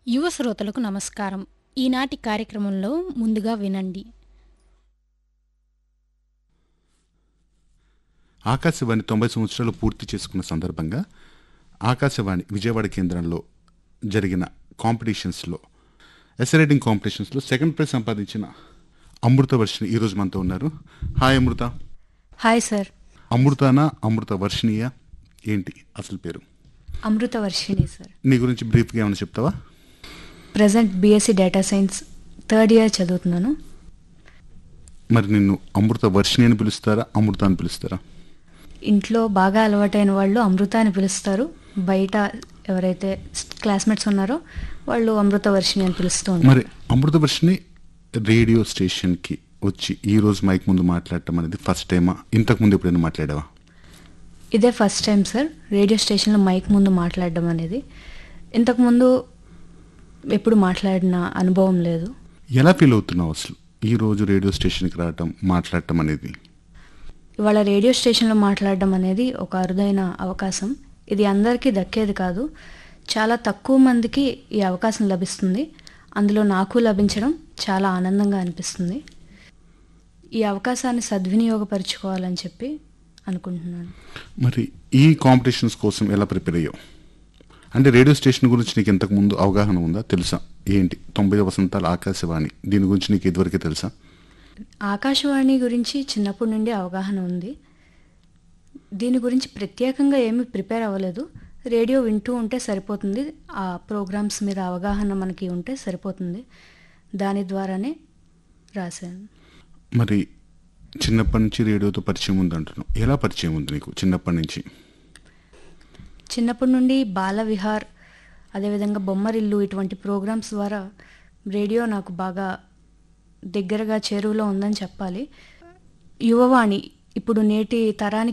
యువ శ్రోతలకు నమస్కారం ఈనాటి కార్యక్రమంలో ముందుగా వినండి ఆకాశవాణి తొంభై సంవత్సరాలు పూర్తి చేసుకున్న సందర్భంగా ఆకాశవాణి విజయవాడ కేంద్రంలో జరిగిన కాంపిటీషన్స్లో ఎస్ రైటింగ్ కాంపిటీషన్స్లో సెకండ్ ప్రైజ్ సంపాదించిన అమృత వర్షిణి ఈరోజు మనతో ఉన్నారు హాయ్ అమృత హాయ్ సార్ అమృతానా అమృత వర్షిణియా ఏంటి అసలు పేరు అమృత వర్షిణి సార్ నీ గురించి బ్రీఫ్గా ఏమైనా చెప్తావా present BSc data science third year చదువుతున్నాను మరి నిన్ను అమృత వర్షిణి అని పిలుస్తారా అమృత అని పిలుస్తారా ఇంట్లో బాగా అలవాటైన వాళ్ళు అమృత అని పిలుస్తారు బయట ఎవరైతే క్లాస్మేట్స్ ఉన్నారో వాళ్ళు అమృత వర్షిణి అని పిలుస్తూ ఉంటారు మరి అమృత వర్షిణి రేడియో స్టేషన్కి వచ్చి ఈ రోజు మైక్ ముందు మాట్లాడటం అనేది ఫస్ట్ టైమా ఇంతకు ముందు ఎప్పుడైనా మాట్లాడావా ఇదే ఫస్ట్ టైం సార్ రేడియో స్టేషన్లో మైక్ ముందు మాట్లాడడం అనేది ఇంతకుముందు ఎప్పుడు మాట్లాడిన అనుభవం లేదు ఎలా ఫీల్ అవుతున్నావు అసలు ఈ రోజు రేడియో స్టేషన్కి రావటం మాట్లాడటం అనేది ఇవాళ రేడియో స్టేషన్లో మాట్లాడడం అనేది ఒక అరుదైన అవకాశం ఇది అందరికీ దక్కేది కాదు చాలా తక్కువ మందికి ఈ అవకాశం లభిస్తుంది అందులో నాకు లభించడం చాలా ఆనందంగా అనిపిస్తుంది ఈ అవకాశాన్ని సద్వినియోగపరుచుకోవాలని చెప్పి అనుకుంటున్నాను మరి ఈ కాంపిటీషన్స్ కోసం ఎలా ప్రిపేర్ అయ్యావు అంటే రేడియో స్టేషన్ గురించి నీకు ఇంతకు ముందు అవగాహన ఉందా తెలుసా ఏంటి తొంభై వసంతాల ఆకాశవాణి దీని గురించి నీకు ఇదివరకే తెలుసా ఆకాశవాణి గురించి చిన్నప్పటి నుండి అవగాహన ఉంది దీని గురించి ప్రత్యేకంగా ఏమీ ప్రిపేర్ అవ్వలేదు రేడియో వింటూ ఉంటే సరిపోతుంది ఆ ప్రోగ్రామ్స్ మీద అవగాహన మనకి ఉంటే సరిపోతుంది దాని ద్వారానే రాశాను మరి చిన్నప్పటి నుంచి రేడియోతో పరిచయం ఉంది అంటున్నావు ఎలా పరిచయం ఉంది నీకు చిన్నప్పటి నుంచి చిన్నప్పటి నుండి బాల విహార్ అదేవిధంగా బొమ్మరిల్లు ఇటువంటి ప్రోగ్రామ్స్ ద్వారా రేడియో నాకు బాగా దగ్గరగా చేరువలో ఉందని చెప్పాలి యువవాణి ఇప్పుడు నేటి తరానికి